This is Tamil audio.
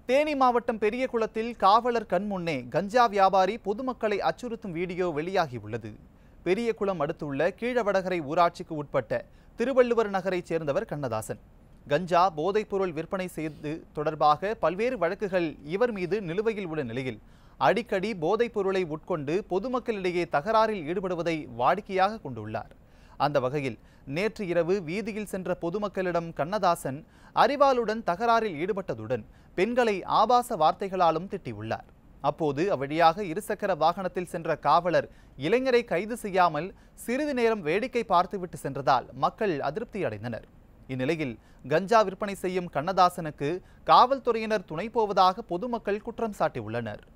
தேனி மாவட்டம் பெரியகுளத்தில் காவலர் கண்முன்னே கஞ்சா வியாபாரி பொதுமக்களை அச்சுறுத்தும் வீடியோ வெளியாகியுள்ளது பெரியகுளம் அடுத்துள்ள கீழவடகரை ஊராட்சிக்கு உட்பட்ட திருவள்ளுவர் நகரைச் சேர்ந்தவர் கண்ணதாசன் கஞ்சா போதைப்பொருள் விற்பனை செய்து தொடர்பாக பல்வேறு வழக்குகள் இவர் மீது நிலுவையில் உள்ள நிலையில் அடிக்கடி போதைப் பொருளை உட்கொண்டு பொதுமக்களிடையே தகராறில் ஈடுபடுவதை வாடிக்கையாக கொண்டுள்ளார் அந்த வகையில் நேற்று இரவு வீதியில் சென்ற பொதுமக்களிடம் கண்ணதாசன் அறிவாளுடன் தகராறில் ஈடுபட்டதுடன் பெண்களை ஆபாச வார்த்தைகளாலும் திட்டியுள்ளார் அப்போது அவ்வழியாக இருசக்கர வாகனத்தில் சென்ற காவலர் இளைஞரை கைது செய்யாமல் சிறிது நேரம் வேடிக்கை பார்த்துவிட்டு சென்றதால் மக்கள் அதிருப்தி அடைந்தனர் இந்நிலையில் கஞ்சா விற்பனை செய்யும் கண்ணதாசனுக்கு காவல்துறையினர் துணை போவதாக பொதுமக்கள் குற்றம் சாட்டியுள்ளனர்